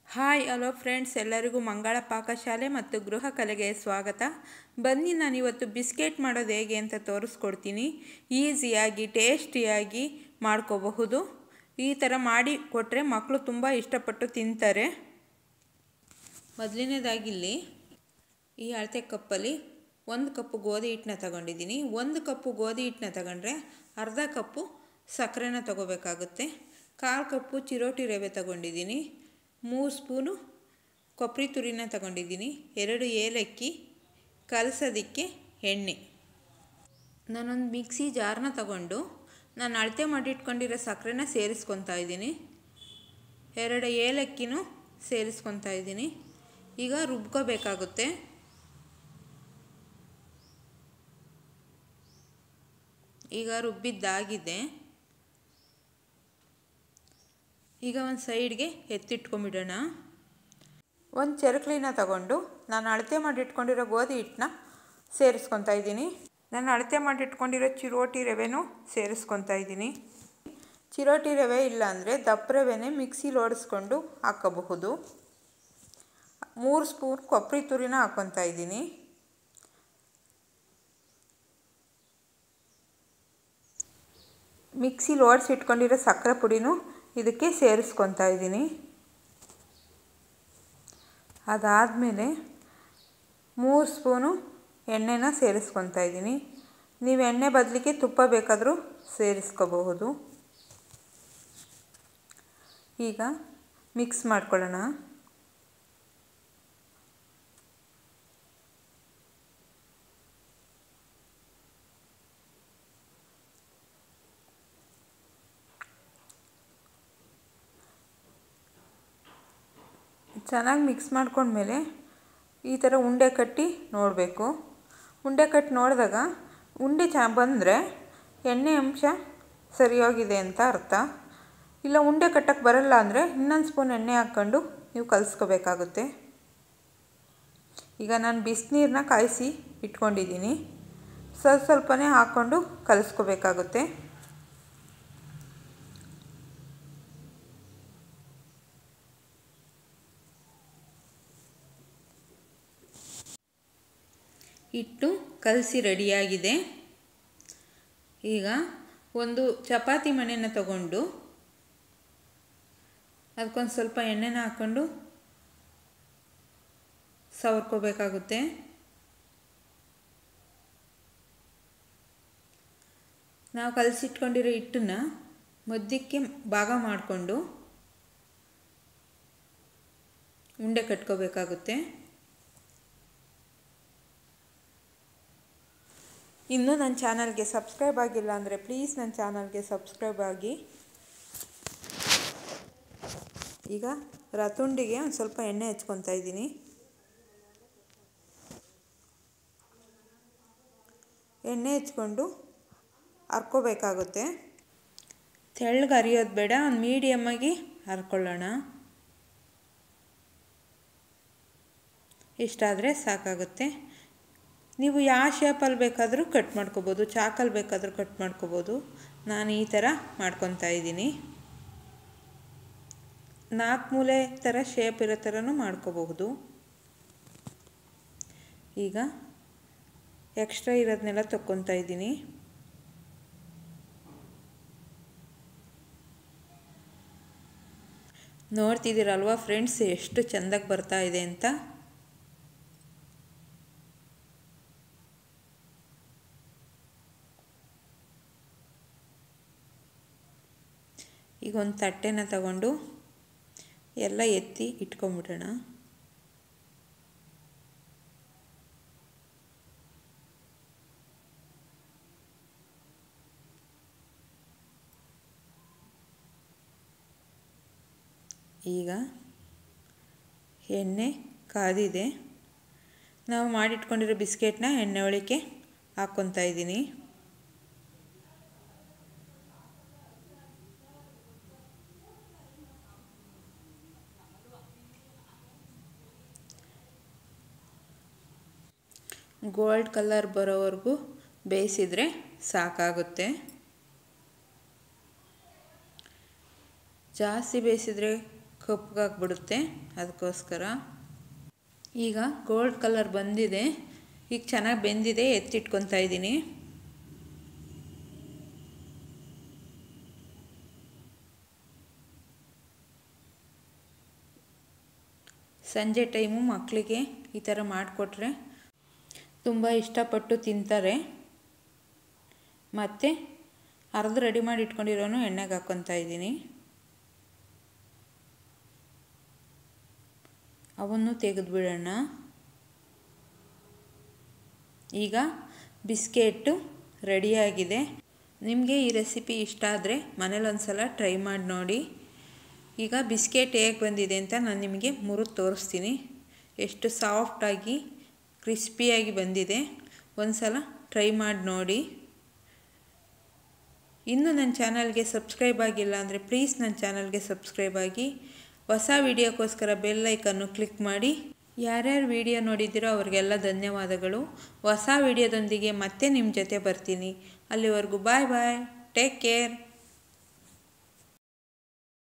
hi hello friends ಎಲ್ಲರಿಗೂ ಮಂಗಳ ಪಾಕಶಾಲೆ ಮತ್ತು ಗೃಹ ಕಲೆಗೆ ಸ್ವಾಗತ ಬನ್ನಿ ನಾನಿವತ್ತು ಬಿಸ್ಕೆಟ್ ಮಾಡೋದು ಹೇಗೆ ಅಂತ ತೋರಿಸ್ಕೊಡ್ತೀನಿ ಈಸಿಯಾಗಿ ಟೇಸ್ಟಿಯಾಗಿ ಮಾಡ್ಕೋಬಹುದು ಈ ಥರ ಮಾಡಿ ಕೊಟ್ಟರೆ ಮಕ್ಕಳು ತುಂಬ ಇಷ್ಟಪಟ್ಟು ತಿಂತಾರೆ ಮೊದಲನೇದಾಗಿಲ್ಲಿ ಈ ಅಳತೆ ಕಪ್ಪಲ್ಲಿ ಒಂದು ಕಪ್ಪು ಗೋಧಿ ಹಿಟ್ಟನ್ನ ತಗೊಂಡಿದ್ದೀನಿ ಒಂದು ಕಪ್ಪು ಗೋಧಿ ಹಿಟ್ಟನ್ನ ತಗೊಂಡ್ರೆ ಅರ್ಧ ಕಪ್ಪು ಸಕ್ಕರೆನ ತಗೋಬೇಕಾಗುತ್ತೆ ಕಾಲು ಕಪ್ಪು ಚಿರೋಟಿ ರವೆ ತಗೊಂಡಿದ್ದೀನಿ ಮೂರು ಸ್ಪೂನು ಕೊಬ್ಬರಿ ತುರಿನ ತಗೊಂಡಿದ್ದೀನಿ ಎರಡು ಏಲಕ್ಕಿ ಕಲಸೋದಕ್ಕೆ ಎಣ್ಣೆ ನಾನೊಂದು ಮಿಕ್ಸಿ ಜಾರನ್ನ ತಗೊಂಡು ನಾನು ಅಳತೆ ಮಾಡಿಟ್ಕೊಂಡಿರೋ ಸಕ್ಕರೆನ ಸೇರಿಸ್ಕೊತಾ ಇದ್ದೀನಿ ಎರಡು ಏಲಕ್ಕಿನೂ ಸೇರಿಸ್ಕೊತಾ ಇದ್ದೀನಿ ಈಗ ರುಬ್ಕೋಬೇಕಾಗುತ್ತೆ ಈಗ ರುಬ್ಬಿದ್ದಾಗಿದೆ ಈಗ ಒಂದು ಸೈಡ್ಗೆ ಎತ್ತಿಟ್ಕೊಂಬಿಡೋಣ ಒಂದು ಚರಕ್ಲಿನ ತಗೊಂಡು ನಾನು ಅಳತೆ ಮಾಡಿಟ್ಕೊಂಡಿರೋ ಗೋಧಿ ಹಿಟ್ಟನ್ನ ಸೇರಿಸ್ಕೊತಾ ಇದ್ದೀನಿ ನಾನು ಅಳತೆ ಮಾಡಿಟ್ಕೊಂಡಿರೋ ಚಿರೋಟಿ ರವೆನೂ ಸೇರಿಸ್ಕೊತಾ ಇದ್ದೀನಿ ಚಿರೋಟಿ ರವೆ ಇಲ್ಲಾಂದರೆ ದಪ್ಪ ರವೆನೇ ಮಿಕ್ಸಿಲಿ ಓಡಿಸ್ಕೊಂಡು ಹಾಕೋಬಹುದು ಮೂರು ಸ್ಪೂನ್ ಕೊಬ್ಬರಿ ತುರಿನ ಹಾಕ್ಕೊತಾ ಇದ್ದೀನಿ ಮಿಕ್ಸಿಲಿ ಓಡಿಸಿ ಇಟ್ಕೊಂಡಿರೋ ಸಕ್ಕರೆ ಪುಡಿನೂ ಇದಕ್ಕೆ ಸೇರಿಸ್ಕೊತಾ ಇದ್ದೀನಿ ಅದಾದಮೇಲೆ ಮೂರು ಸ್ಪೂನು ಎಣ್ಣೆನ ಸೇರಿಸ್ಕೊತಾ ಇದ್ದೀನಿ ನೀವು ಎಣ್ಣೆ ಬದಲಿಗೆ ತುಪ್ಪ ಬೇಕಾದರೂ ಸೇರಿಸ್ಕೋಬಹುದು ಈಗ ಮಿಕ್ಸ್ ಮಾಡ್ಕೊಳ್ಳೋಣ ಚೆನ್ನಾಗಿ ಮಿಕ್ಸ್ ಮಾಡ್ಕೊಂಡ್ಮೇಲೆ ಈ ಥರ ಉಂಡೆ ಕಟ್ಟಿ ನೋಡಬೇಕು ಉಂಡೆ ಕಟ್ಟಿ ನೋಡಿದಾಗ ಉಂಡೆ ಚ ಬಂದರೆ ಎಣ್ಣೆ ಅಂಶ ಸರಿಯಾಗಿದೆ ಅಂತ ಅರ್ಥ ಇಲ್ಲ ಉಂಡೆ ಕಟ್ಟಕ್ಕೆ ಬರಲ್ಲ ಅಂದರೆ ಇನ್ನೊಂದು ಸ್ಪೂನ್ ಎಣ್ಣೆ ಹಾಕ್ಕೊಂಡು ನೀವು ಕಲಿಸ್ಕೋಬೇಕಾಗುತ್ತೆ ಈಗ ನಾನು ಬಿಸಿನೀರನ್ನ ಕಾಯಿಸಿ ಇಟ್ಕೊಂಡಿದ್ದೀನಿ ಸ್ವಲ್ಪ ಸ್ವಲ್ಪನೇ ಹಾಕ್ಕೊಂಡು ಕಲಿಸ್ಕೋಬೇಕಾಗುತ್ತೆ ಹಿಟ್ಟು ಕಲಸಿ ರೆಡಿಯಾಗಿದೆ ಈಗ ಒಂದು ಚಪಾತಿ ಮಣೆನ ತಗೊಂಡು ಅದಕ್ಕೊಂದು ಸ್ವಲ್ಪ ಎಣ್ಣೆನ ಹಾಕ್ಕೊಂಡು ಸವರ್ಕೋಬೇಕಾಗುತ್ತೆ ನಾವು ಕಲಸಿಟ್ಕೊಂಡಿರೋ ಹಿಟ್ಟನ್ನ ಮಧ್ಯಕ್ಕೆ ಭಾಗ ಮಾಡಿಕೊಂಡು ಉಂಡೆ ಕಟ್ಕೋಬೇಕಾಗುತ್ತೆ ಇನ್ನೂ ನನ್ನ ಚಾನಲ್ಗೆ ಸಬ್ಸ್ಕ್ರೈಬ್ ಆಗಿಲ್ಲ ಅಂದರೆ ಪ್ಲೀಸ್ ನನ್ನ ಚಾನಲ್ಗೆ ಸಬ್ಸ್ಕ್ರೈಬ್ ಆಗಿ ಈಗ ರತುಂಡಿಗೆ ಒಂದು ಸ್ವಲ್ಪ ಎಣ್ಣೆ ಹಚ್ಕೊತಾ ಇದ್ದೀನಿ ಎಣ್ಣೆ ಹಚ್ಕೊಂಡು ಹರ್ಕೋಬೇಕಾಗುತ್ತೆ ತೆಳ್ಳಗೆ ಹರಿಯೋದು ಬೇಡ ಒಂದು ಮೀಡಿಯಮ್ಮಾಗಿ ಹರ್ಕೊಳ್ಳೋಣ ಇಷ್ಟಾದರೆ ಸಾಕಾಗುತ್ತೆ ನೀವು ಯಾವ ಶೇಪಲ್ಲಿ ಬೇಕಾದರೂ ಕಟ್ ಮಾಡ್ಕೋಬೋದು ಚಾಕಲ್ಲಿ ಬೇಕಾದರೂ ಕಟ್ ಮಾಡ್ಕೋಬೋದು ನಾನು ಈ ಥರ ಮಾಡ್ಕೊತಾ ಇದ್ದೀನಿ ನಾಲ್ಕು ಮೂಲೆ ಥರ ಶೇಪ್ ಇರೋ ಥರನೂ ಮಾಡ್ಕೋಬಹುದು ಈಗ ಎಕ್ಸ್ಟ್ರಾ ಇರೋದನ್ನೆಲ್ಲ ತಕ್ಕೊತಾ ಇದ್ದೀನಿ ನೋಡ್ತಿದ್ದೀರಲ್ವಾ ಫ್ರೆಂಡ್ಸ್ ಎಷ್ಟು ಚೆಂದಾಗಿ ಬರ್ತಾ ಇದೆ ಅಂತ ಈಗ ಒಂದು ತಟ್ಟೆನ ತಗೊಂಡು ಎಲ್ಲ ಎತ್ತಿ ಇಟ್ಕೊಂಬಿಡೋಣ ಈಗ ಎಣ್ಣೆ ಕಾದಿದೆ ನಾವು ಮಾಡಿಟ್ಕೊಂಡಿರೋ ಬಿಸ್ಕೆಟ್ನ ಎಣ್ಣೆ ಒಳಕ್ಕೆ ಹಾಕ್ಕೊತಾ ಇದ್ದೀನಿ ಗೋಲ್ಡ್ ಕಲರ್ ಬರೋವರೆಗೂ ಬೇಯಿಸಿದರೆ ಸಾಕಾಗುತ್ತೆ ಜಾಸ್ತಿ ಬೇಯಿಸಿದರೆ ಕಪ್ಪಗಾಗ್ಬಿಡುತ್ತೆ ಅದಕ್ಕೋಸ್ಕರ ಈಗ ಗೋಲ್ಡ್ ಕಲರ್ ಬಂದಿದೆ ಈಗ ಚೆನ್ನಾಗಿ ಬೆಂದಿದೆ ಎತ್ತಿಟ್ಕೊತಾ ಇದ್ದೀನಿ ಸಂಜೆ ಟೈಮು ಮಕ್ಕಳಿಗೆ ಈ ಥರ ಮಾಡಿಕೊಟ್ರೆ ತುಂಬ ಇಷ್ಟಪಟ್ಟು ತಿಂತಾರೆ ಮತ್ತು ಅರ್ಧ ರೆಡಿ ಮಾಡಿ ಇಟ್ಕೊಂಡಿರೋನು ಎಣ್ಣೆಗೆ ಹಾಕ್ಕೊತಾ ಇದ್ದೀನಿ ಅವನ್ನು ತೆಗೆದುಬಿಡೋಣ ಈಗ ಬಿಸ್ಕೆಟು ರೆಡಿಯಾಗಿದೆ ನಿಮಗೆ ಈ ರೆಸಿಪಿ ಇಷ್ಟ ಆದರೆ ಮನೇಲಿ ಒಂದು ಸಲ ಟ್ರೈ ಮಾಡಿ ನೋಡಿ ಈಗ ಬಿಸ್ಕೆಟ್ ಹೇಗೆ ಬಂದಿದೆ ಅಂತ ನಾನು ನಿಮಗೆ ಮುರಿದು ತೋರಿಸ್ತೀನಿ ಎಷ್ಟು ಸಾಫ್ಟಾಗಿ ಕ್ರಿಸ್ಪಿಯಾಗಿ ಬಂದಿದೆ ಒಂದು ಸಲ ಟ್ರೈ ಮಾಡಿ ನೋಡಿ ಇನ್ನೂ ನನ್ನ ಚಾನಲ್ಗೆ ಸಬ್ಸ್ಕ್ರೈಬ್ ಆಗಿಲ್ಲ ಅಂದರೆ ಪ್ಲೀಸ್ ನನ್ನ ಚಾನಲ್ಗೆ ಸಬ್ಸ್ಕ್ರೈಬ್ ಆಗಿ ಹೊಸ ವೀಡಿಯೋಕ್ಕೋಸ್ಕರ ಬೆಲ್ ಐಕನ್ನು ಕ್ಲಿಕ್ ಮಾಡಿ ಯಾರ್ಯಾರು ವೀಡಿಯೋ ನೋಡಿದ್ದೀರೋ ಅವ್ರಿಗೆಲ್ಲ ಧನ್ಯವಾದಗಳು ಹೊಸ ವೀಡಿಯೋದೊಂದಿಗೆ ಮತ್ತೆ ನಿಮ್ಮ ಜೊತೆ ಬರ್ತೀನಿ ಅಲ್ಲಿವರೆಗೂ ಬಾಯ್ ಬಾಯ್ ಟೇಕ್ ಕೇರ್